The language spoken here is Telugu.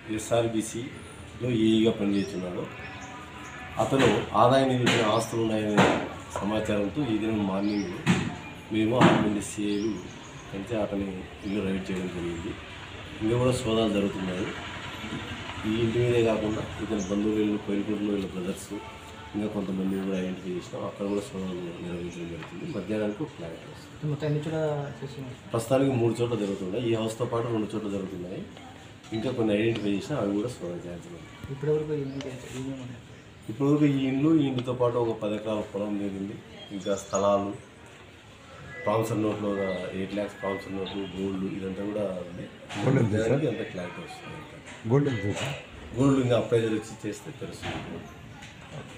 ఎస్ఆర్బిసిలో ఏఈగా పనిచేస్తున్నాడు అతను ఆదాయ నిధిపైన ఆస్తులు ఉన్నాయనే సమాచారంతో ఈ దినం మార్నింగ్ మేము ఆర్మెండి సిఐలు కలిసి అతని ఇల్లు రైడ్ చేయడం జరిగింది ఇంకా కూడా సోదాలు జరుగుతున్నాయి ఈ ఇంటి మీదే కాకుండా ఇతని బంధువులు ఇల్లు కోయిలపూడిలో వీళ్ళ బ్రదర్స్ ఇంకా కొంతమంది కూడా ఐడెంటిఫై చేసినాం అక్కడ కూడా సోదాలు నిర్వహించడం జరుగుతుంది మధ్యాహ్నానికి ఒక క్లారిటీ వస్తుంది మొత్తం ఎన్ని చోట్ల చేస్తున్నాం ప్రస్తుతానికి మూడు చోట్ల జరుగుతున్నాయి ఈ హౌస్తో పాటు రెండు చోట్ల జరుగుతున్నాయి ఇంకా కొన్ని ఐడెంటిఫై చేసినా అవి కూడా సోదా చేయాల్సి ఇప్పటివరకు ఎన్ని చేశారు? ఏమేమి ఉన్నాయి ఇప్పటివరకు ఈ ఇండ్లు ఈ ఇంటితో పాటు ఒక పది ఎకరాల పొలం జరిగింది ఇంకా స్థలాలు ప్రామిసర్ నోట్లో ఒక ఎయిట్ ల్యాక్స్ ప్రామిసర్ నోట్లు గోల్డ్ ఇదంతా కూడా ఉంది దానికి అంత క్లారిటీ వస్తుంది గోల్డ్ ఎంత సార్ గోల్డ్ ఇంకా అప్రైజర్ వచ్చి చేస్తే తెలుస్తుంది